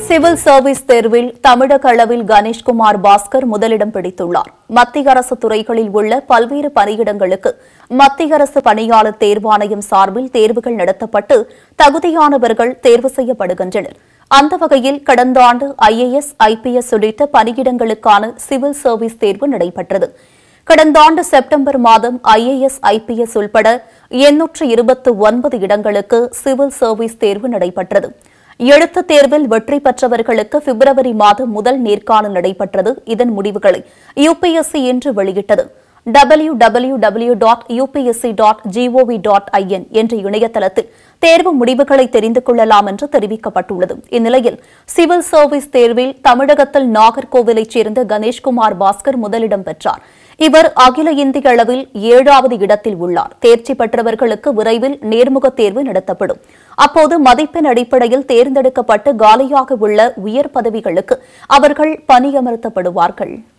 civil service தேர்வில் தமிழக அளவில் கணேஷ்குமார் பாஸ்கர் முதலிடம் பிடித்துள்ளார் மத்திய அரசு துறைகளில் உள்ள பல்வேறு பணியிடங்களுக்கு மத்திய அரசு பணியாளர் தேர்வாணையம் சார்பில் தேர்வுகள் நடத்தப்பட்டு தகுதியானவர்கள் தேர்வு செய்யப்படுகின்றனர் அந்த வகையில் கடந்த ஆண்டு ஐஏஎஸ் ஐபிஎஸ் உள்ளிட்ட பணியிடங்களுக்கான சிவில் சர்வீஸ் தேர்வு நடைபெற்றது கடந்த ஆண்டு செப்டம்பர் மாதம் ஐஏஎஸ் ஐபிஎஸ் உள்பட எண்ணூற்று இருபத்து ஒன்பது இடங்களுக்கு சிவில் சர்வீஸ் தேர்வு நடைபெற்றது எழுத்துத் தேர்வில் வெற்றி பெற்றவர்களுக்கு பிப்ரவரி மாதம் முதல் நேர்காணல் நடைபெற்றது இதன் முடிவுகளை யுபிஎஸ்சி இன்று வெளியிட்டது W W W dot UPSC dot GOV dot IN என்ற இணையதளத்தில் தேர்வு முடிவுகளை தெரிந்து கொள்ளலாம் என்று தெரிவிக்கப்பட்டுள்ளது இந்நிலையில் சிவில் சர்வீஸ் தேர்வில் தமிழகத்தில் நாகர்கோவிலைச் சேர்ந்த கணேஷ்குமார் பாஸ்கர் முதலிடம் பெற்றார் இவர் அகில இந்திய அளவில் ஏழாவது இடத்தில் உள்ளார் தேர்ச்சி பெற்றவர்களுக்கு விரைவில் நேர்முக தேர்வு நடத்தப்படும் அப்போது மதிப்பெண் அடிப்படையில் தேர்ந்தெடுக்கப்பட்டு காலியாக உள்ள உயர் பதவிகளுக்கு அவர்கள் பணியமர்த்தப்படுவார்கள்